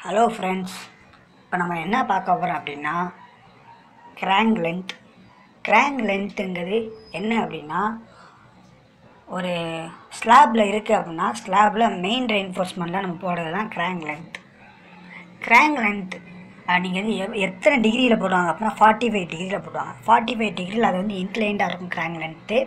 hello friends இப்போ நம்ம என்ன பார்க்க போகிறோம் அப்படின்னா கிராங்க் லென்த் கிராங்க் லென்த்துங்கிறது என்ன அப்படின்னா ஒரு ஸ்லாபில் இருக்குது அப்படின்னா ஸ்லாபில் மெயின் ரெயின்ஃபோர்ஸ்மெண்ட்டில் நம்ம போடுறது தான் கிராங்க் லென்த் கிராங்க் லென்த் நீங்கள் வந்து எவ் எத்தனை டிகிரியில் போடுவாங்க அப்படின்னா ஃபார்ட்டி ஃபைவ் டிகிரியில் போடுவாங்க ஃபார்ட்டி ஃபைவ் டிகிரியில் அது வந்து இன்க்ளைண்டாக இருக்கும் கிராங்க் லென்த்து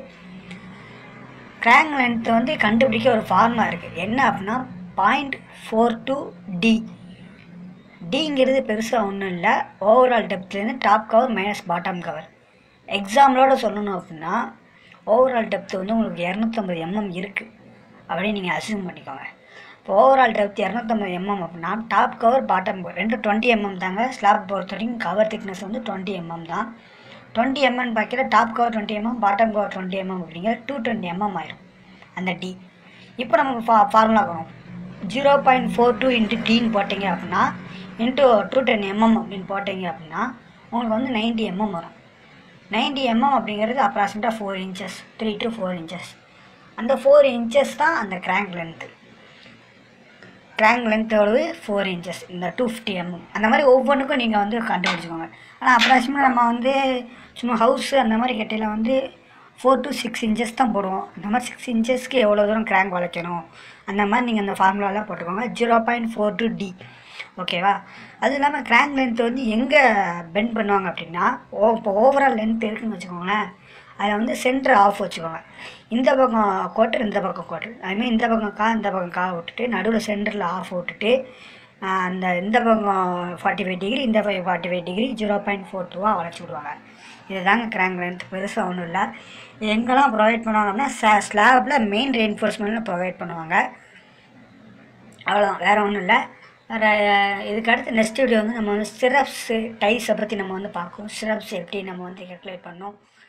கிராங்க் லென்த் வந்து கண்டுபிடிக்க ஒரு ஃபார்முலா இருக்குது என்ன அப்படின்னா பாயிண்ட் ஃபோர் டூ டி டிங்கிறது பெருசாக ஒன்றும் இல்லை ஓவரால் டெப்த்லேருந்து top cover minus bottom cover எக்ஸாம்பிளோட சொல்லணும் அப்படின்னா ஓவரால் டெப்த் வந்து உங்களுக்கு இரநூத்தம்பது எம்எம் இருக்குது அப்படின்னு நீங்கள் அசியூம் பண்ணிக்கோங்க இப்போ ஓவரால் டெப்த் இரநூத்தம்பது எம்எம் அப்படின்னா டாப் கவர் பாட்டம் கவர் ரெண்டு டுவெண்ட்டி எம்எம் தாங்க ஸ்லாப் பொறுத்த வரைக்கும் கவர் திக்னஸ் வந்து டுவெண்ட்டி எம்எம் தான் டுவெண்ட்டி எம்எம் பார்க்கல top cover twenty MM bottom cover twenty MM அப்படிங்கிற டூ டுவெண்ட்டி எம்எம் ஆயிரும் அந்த டி இப்போ நமக்கு ஃபா ஃபார்முலா வரும் zero point four two into டின்னு போட்டிங்க அப்படின்னா இன்ட்டு டூ டென் எம்எம் அப்படின்னு போட்டிங்க அப்படின்னா உங்களுக்கு வந்து நைன்ட்டி எம்எம் வரும் நைன்ட்டி எம்எம் அப்படிங்கிறது அப்ராக்சிமேட்டாக four inches three to four inches அந்த ஃபோர் இன்ச்சஸ் தான் அந்த கிராங்க் லென்த்து கிராங்க் லென்த் எவ்வளவு ஃபோர் இன்ச்சஸ் இந்த டூ ஃபிஃப்டி எம்எம் அந்த மாதிரி ஒவ்வொன்றுக்கும் நீங்கள் வந்து கண்டுபிடிச்சிக்கோங்க ஆனால் அப்ராக்சிமேட் நம்ம வந்து சும்மா ஹவுஸு அந்த மாதிரி கட்டையில் வந்து ஃபோர் டு சிக்ஸ் இன்ச்சஸ் தான் போடுவோம் அந்த மாதிரி சிக்ஸ் இன்ச்சஸ்க்கு எவ்வளோ தூரம் கிராங்க் வளைக்கணும் அந்த மாதிரி நீங்கள் அந்த ஃபார்முலாலாம் போட்டுக்கோங்க zero point four two D ஓகேவா அது இல்லாமல் கிராங்க் லென்த் வந்து எங்கே பெண்ட் பண்ணுவாங்க அப்படின்னா ஓ இப்போ ஓவரால் லென்த் இருக்குன்னு வச்சுக்கோங்களேன் அதில் வந்து சென்டர் ஆஃப் வச்சுக்கோங்க இந்த பக்கம் கோட்டர் இந்த பக்கம் கோட்டர் அதுமாதிரி இந்த பக்கம் கா இந்த பக்கம் கா விட்டுட்டு நடுவில் சென்டரில் ஆஃப் விட்டுட்டு ஆஹ், அந்த இந்த பக்கம் ஃபார்ட்டி ஃபைவ் டிகிரி இந்த five forty five degree zero point four டூவாக வளைச்சி விடுவாங்க இதுதாங்க கிராங்க் லென்த் பெருசாக ஒன்றும் இல்லை எங்கெல்லாம் ப்ரொவைட் பண்ணுவாங்க அப்படின்னா ஸ்லாபில் மெயின் ரெயின்ஃபோர்ஸ்மெண்ட்டில் ப்ரொவைட் பண்ணுவாங்க அவ்வளோதான் வேறு ஒன்றும் இல்லை வேறு இதுக்கு அடுத்து நெக்ஸ்ட் வீடியோ வந்து நம்ம வந்து சிரப்ஸு டைஸை பற்றி நம்ம வந்து பார்க்கோம் சிரப்ஸ் எப்படி நம்ம வந்து கேல்குலேட் பண்ணோம்